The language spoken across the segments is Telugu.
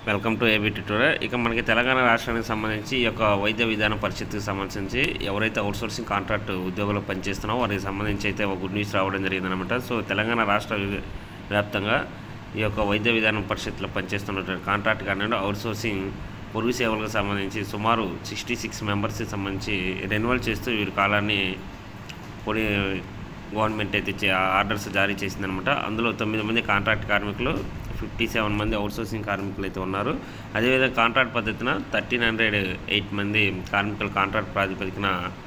వెల్కమ్ టు ఏబీ ట్యూటోరియల్ ఇక మనకి తెలంగాణ రాష్ట్రానికి సంబంధించి ఈ యొక్క వైద్య విధాన పరిషత్కి సంబంధించి ఎవరైతే అవుట్సోర్సింగ్ కాంట్రాక్ట్ ఉద్యోగులు పనిచేస్తున్నారో వారికి సంబంధించి అయితే ఒక గుడ్ న్యూస్ రావడం జరిగిందనమాట సో తెలంగాణ రాష్ట్ర వి- వ్యాప్తంగా ఈ యొక్క వైద్య విధాన పరిషత్లో పనిచేస్తున్నటువంటి కాంట్రాక్ట్ కానివ్వండి అవుట్సోర్సింగ్ పొరుగు సేవలకు సంబంధించి సుమారు సిక్స్టీ సిక్స్ మెంబర్స్కి సంబంధించి రెన్యువల్ చేస్తూ వీరి కాలాన్ని కొన్ని గవర్నమెంట్ అయితే చే- ఆర్డర్స్ జారీ చేసిందనమాట అందులో తొమ్మిది మంది కాంట్రాక్ట్ కార్మికులు ఫిఫ్టీ సెవెన్ మంది అవుట్సోర్సింగ్ కార్మికులు అయితే ఉన్నారు అదేవిధంగా కాంట్రాక్ట్ పద్ధతిన థర్టీన్ హండ్రెడ్ ఎయిట్ మంది కార్మికులు కాంట్రాక్ట్ ప్రాతిపదికన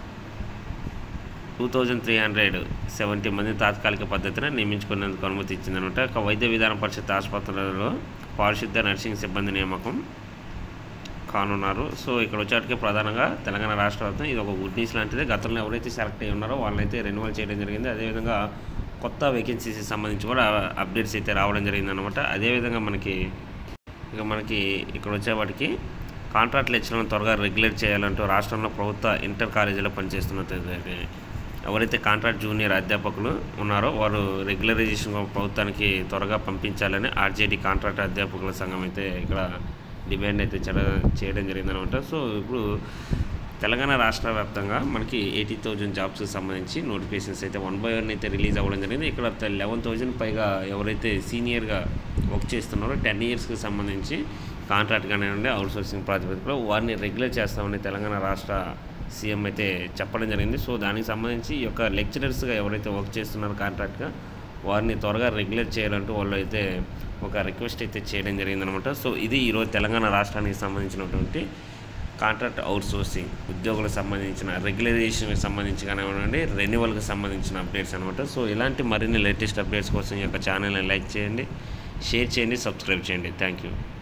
two thousand three hundred seventy మంది తాత్కాలిక పద్ధతిన నియమించుకునేందుకు అనుమతి ఇచ్చిందనమాట ఒక వైద్య విధాన పరిషత్ ఆసుపత్రులలో పారిశుద్ధ నర్సింగ్ సిబ్బంది నియామకం కానున్నారు సో ఇక్కడ వచ్చేటికి ప్రధానంగా తెలంగాణ రాష్ట్ర వ్యాప్తంగా ఇది ఒక గుడ్ న్యూస్ లాంటిది గతంలో ఎవరైతే సెలెక్ట్ అయ్యి ఉన్నారో వాళ్ళైతే రెన్యువల్ చేయడం జరిగింది అదేవిధంగా కొత్త వేకెన్సీస్కి సంబంధించి కూడా అప్డేట్స్ అయితే రావడం జరిగింది అనమాట అదేవిధంగా మనకి ఇక మనకి ఇక్కడ వచ్చేవాటికి కాంట్రాక్ట్ లెక్చర్లను త్వరగా రెగ్యులేట్ చేయాలంటూ రాష్ట్రంలో ప్రభుత్వ ఇంటర్ కాలేజీలో పనిచేస్తున్నట్టు ఎవరైతే కాంట్రాక్ట్ జూనియర్ అధ్యాపకులు ఉన్నారో వారు రెగ్యులరైజేషన్ ప్రభుత్వానికి త్వరగా పంపించాలని ఆర్జేడీ కాంట్రాక్ట్ అధ్యాపకుల సంఘం అయితే ఇక్కడ డిమాండ్ అయితే చెడ- చేయడం జరిగిందనమాట సో ఇప్పుడు తెలంగాణ రాష్ట్ర వ్యాప్తంగా మనకి ఎయిటీ థౌజండ్ జాబ్స్కి సంబంధించి నోటిఫికేషన్స్ అయితే వన్ బై వన్ అయితే రిలీజ్ అవ్వడం జరిగింది ఇక్కడ లెవెన్ థౌజండ్ పైగా ఎవరైతే సీనియర్గా వర్క్ చేస్తున్నారో టెన్ ఇయర్స్కి సంబంధించి కాంట్రాక్ట్ కానివ్వండి అవుట్సోర్సింగ్ ప్రాతిపదికలో వారిని రెగ్యులర్ చేస్తామని తెలంగాణ రాష్ట్ర సీఎం అయితే చెప్పడం జరిగింది సో దానికి సంబంధించి ఈ యొక్క లెక్చరర్స్గా ఎవరైతే వర్క్ చేస్తున్నారో కాంట్రాక్ట్గా వారిని త్వరగా రెగ్యులేట్ చేయాలంటూ వాళ్ళు అయితే ఒక రిక్వెస్ట్ అయితే చేయడం జరిగిందనమాట సో ఇది ఈరోజు తెలంగాణ రాష్ట్రానికి సంబంధించినటువంటి కాంట్రాక్ట్ అవుట్సోర్సింగ్ ఉద్యోగులకు సంబంధించిన రెగ్యులరైజేషన్కి సంబంధించి కానివ్వండి రెన్యువల్కి సంబంధించిన అప్డేట్స్ అనమాట సో ఇలాంటి మరిన్ని లేటెస్ట్ అప్డేట్స్ కోసం ఈ యొక్క ఛానల్ని లైక్ చేయండి షేర్ చేయండి సబ్స్క్రైబ్ చేయండి థ్యాంక్ యూ